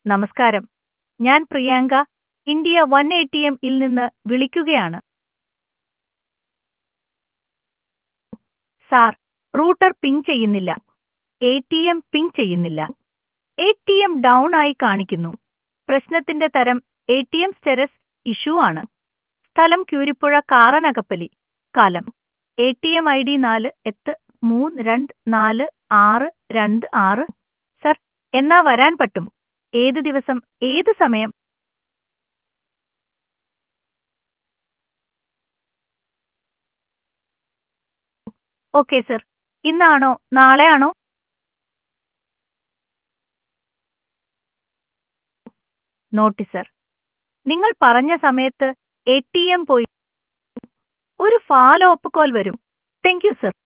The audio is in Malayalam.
നമസ്കാരം ഞാൻ Priyanka India one A T M ഇൽ നിന്ന് വിളിക്കുകയാണ് സാർ റൂട്ടർ പിങ് ചെയ്യുന്നില്ല എ ടി എം പിങ് ചെയ്യുന്നില്ല എ ടി എം ഡൗൺ ആയി കാണിക്കുന്നു പ്രശ്നത്തിന്റെ തരം A T M status issue ആണ് സ്ഥലം ക്യൂരിപ്പുഴ കാറനകപ്പലി കാലം A T M I D നാല് എട്ട് മൂന്ന് രണ്ട് നാല് ആറ് രണ്ട് ആറ് സർ എന്നാ വരാൻ പറ്റും ഏത് ദിവസം ഏത് സമയം ഓക്കെ സർ ഇന്നാണോ നാളെ ആണോ നോട്ടി സർ നിങ്ങൾ പറഞ്ഞ സമയത്ത് എ ടി എം പോയി ഒരു ഫാലോ അപ്പ് കോൾ വരും താങ്ക് യു സർ